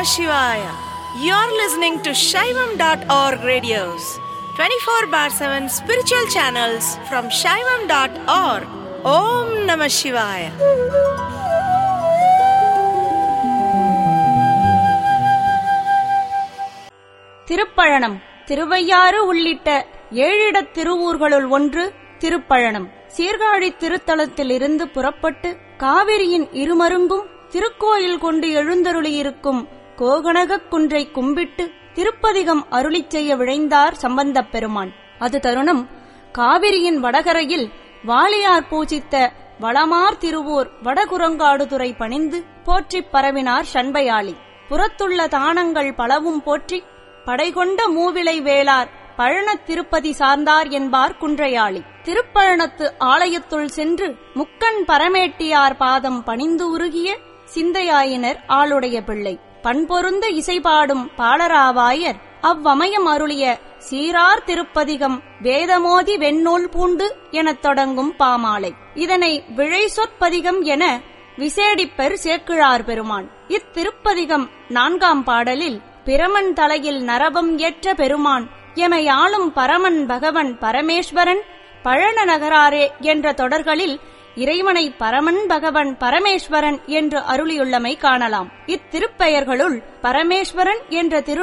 Shivaya. You're listening to Shaivam.org radios, 24 bar 7 spiritual channels from Shaivam.org. Om Namah Shivaya. Thiruppazhanam Thiruvaiyaru உள்ளிட்ட ஏழிடத் திருவூர்களுள் ஒன்று திருப்பழனம் சீர்காழி திருத்தலத்திலிருந்து புறப்பட்டு காவிரியின் இருமருங்கும் திருக்கோயில் கொண்டு எழுந்தருளியிருக்கும் கோகனகக் குன்றை கும்பிட்டு திருப்பதிகம் அருளிச் செய்ய விழைந்தார் சம்பந்தப் பெருமான் அது தருணம் காவிரியின் வடகரையில் வாளியார் பூஜித்த வளமார் திருவூர் வடகுரங்காடுதுறை பணிந்து போற்றிப் பரவினார் சண்பையாளி புறத்துள்ள தானங்கள் பலவும் போற்றி படைகொண்ட மூவிலை வேளார் பழனத் திருப்பதி சார்ந்தார் என்பார் குன்றையாளி திருப்பழனத்து ஆலயத்துள் சென்று முக்கண் பரமேட்டியார் பாதம் பணிந்து உருகிய சிந்தையாயினர் ஆளுடைய பிள்ளை பண்பொருந்த இசைபாடும் பாடராவாயர் அவ்வமயம் அருளிய சீரார் திருப்பதிகம் வேதமோதி வெண்ணூல் பூண்டு எனத் தொடங்கும் பாமாலை இதனை விழை சொற்பதிகம் என விசேடிப்பர் சேக்கிழார் பெருமான் இத்திருப்பதிகம் நான்காம் பாடலில் பிரமன் தலையில் நரபம் ஏற்ற பெருமான் எமையாளும் பரமன் பகவன் பரமேஸ்வரன் பழன நகராரே என்ற தொடர்களில் இறைவனை பரமன் பகவன் பரமேஸ்வரன் என்று அருளியுள்ளமை காணலாம் இத்திருப்பெயர்களுள் பரமேஸ்வரன் என்ற திரு